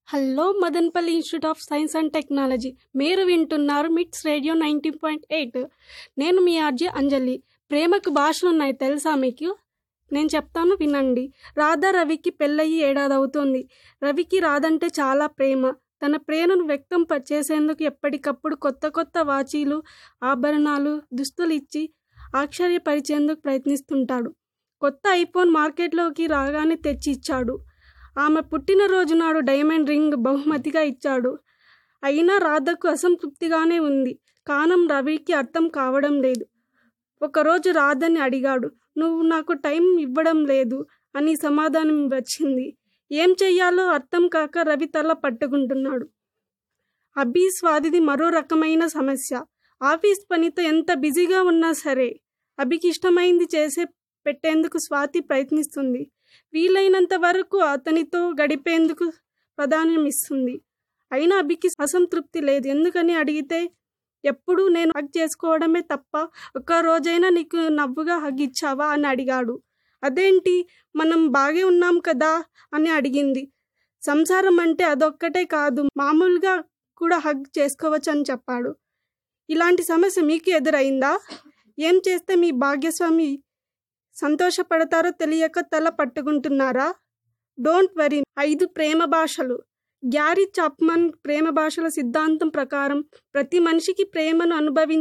hello Madanapalle institute of science and technology మీరు వింటున్నారు మిట్స్ రేడియో నైంటీ పాయింట్ ఎయిట్ నేను మీ ఆర్జే అంజలి ప్రేమకు భాషలు ఉన్నాయి తెలుసా మీకు నేను చెప్తాను వినండి రాధా రవికి పెళ్ళయి ఏడాది అవుతుంది రవికి రాదంటే చాలా ప్రేమ తన ప్రేమను వ్యక్తం ప- చేసేందుకు ఎప్పటికప్పుడు కొత్త కొత్త వాచీలు ఆభరణాలు దుస్తులు ఇచ్చి ఆశ్చర్యపరిచేందుకు ప్రయత్నిస్తుంటాడు కొత్త ఐఫోన్ మార్కెట్లోకి రాగానే తెచ్చి ఇచ్చాడు ఆమె పుట్టినరోజు నాడు డైమండ్ రింగ్ బహుమతిగా ఇచ్చాడు అయినా రాధకు అసంతృప్తిగానే ఉంది కానం రవికి అర్థం కావడం లేదు ఒకరోజు రాధని అడిగాడు నువ్వు నాకు టైం ఇవ్వడం లేదు అని సమాధానం వచ్చింది ఏం చెయ్యాలో అర్థం కాక రవి తల పట్టుకుంటున్నాడు అభి స్వాతిది మరో రకమైన సమస్య ఆఫీస్ పనితో ఎంత బిజీగా ఉన్నా సరే అభికి ఇష్టమైంది చేసే పెట్టేందుకు స్వాతి ప్రయత్నిస్తుంది వీలైనంత వరకు అతనితో గడిపేందుకు ప్రాధాన్యం ఇస్తుంది అయినా అభికి అసంతృప్తి లేదు ఎందుకని అడిగితే ఎప్పుడు నేను హగ్ చేసుకోవడమే తప్ప ఒక్క రోజైనా నీకు నవ్వుగా హగ్ ఇచ్చావా అని అడిగాడు అదేంటి మనం బాగే ఉన్నాం కదా అని అడిగింది సంసారం అంటే అదొక్కటే కాదు మామూలుగా కూడా హగ్ చేసుకోవచ్చు అని చెప్పాడు ఇలాంటి సమస్య మీకు ఎదురైందా ఏం చేస్తే మీ భాగ్యస్వామి సంతోషపడతారో తెలియక తల పట్టుకుంటున్నారా డోంట్ వరీ ఐదు ప్రేమ భాషలు గ్యారీ చాప్మన్ ప్రేమ భాషల సిద్ధాంతం ప్రకారం ప్రతి మనిషికి ప్రేమను అనుభవించే